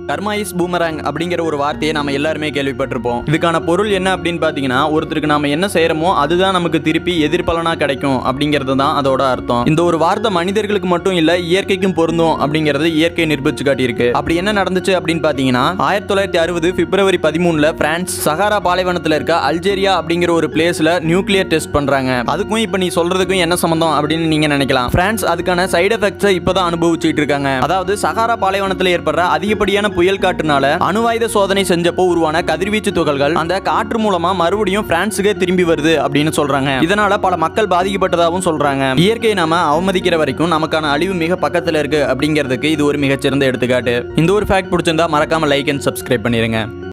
karma is boomerang அப்படிங்கிற ஒரு வார்த்தையை நாம எல்லாருமே கேள்விப்பட்டிருப்போம் இதுக்கான பொருள் என்ன அப்படின்னு பார்த்தீங்கன்னா ஒருத்தருக்கு நாம என்ன செய்யறோமோ அதுதான் நமக்கு திருப்பி எதிர்பலனா கிடைக்கும் அப்படிங்கிறது தான் அதோட அர்த்தம் இந்த ஒரு வார்த்தை மனிதர்களுக்கு மட்டும் இல்ல இயற்கைக்கும் பொருந்தும் அப்படிங்கிறது இயற்கை நிரூபிச்சு காட்டியிருக்கு அப்படி என்ன நடந்துச்சு அப்படின்னு பார்த்தீங்கன்னா ஆயிரத்தி தொள்ளாயிரத்தி அறுபது பிப்ரவரி பதிமூணுல பிரான்ஸ் சஹாரா பாலைவனத்தில் இருக்க அல்ஜேரியா அப்படிங்கிற ஒரு பிளேஸ்ல நியூக்ளியர் டெஸ்ட் பண்றாங்க அதுக்கும் இப்போ நீ சொல்றதுக்கும் என்ன சம்பந்தம் அப்படின்னு நீங்க நினைக்கலாம் பிரான்ஸ் அதுக்கான சைடு எஃபெக்ட்ஸை இப்பதான் அனுபவிச்சுட்டு இருக்காங்க அதாவது சஹாரா பாலைவனத்தில் ஏற்படுற அதிகப்படியான புயல் காற்றுனால அணுவாயுத சோதனை செஞ்சப்போ உருவான கதிர்வீச்சு துகள்கள் அந்த காற்று மூலமா மறுபடியும் பிரான்ஸுக்கே திரும்பி வருது அப்படின்னு சொல்றாங்க இதனால பல மக்கள் பாதிக்கப்பட்டதாகவும் சொல்றாங்க இயற்கையை நாம அவமதிக்கிற வரைக்கும் நமக்கான அழிவு மிக பக்கத்துல இருக்கு அப்படிங்கிறதுக்கு இது ஒரு மிகச்சிறந்த எடுத்துக்காட்டு இந்த ஒரு ஃபேக்ட் பிடிச்சிருந்தா மறக்காம லைக் அண்ட் சப்ஸ்கிரைப் பண்ணிருங்க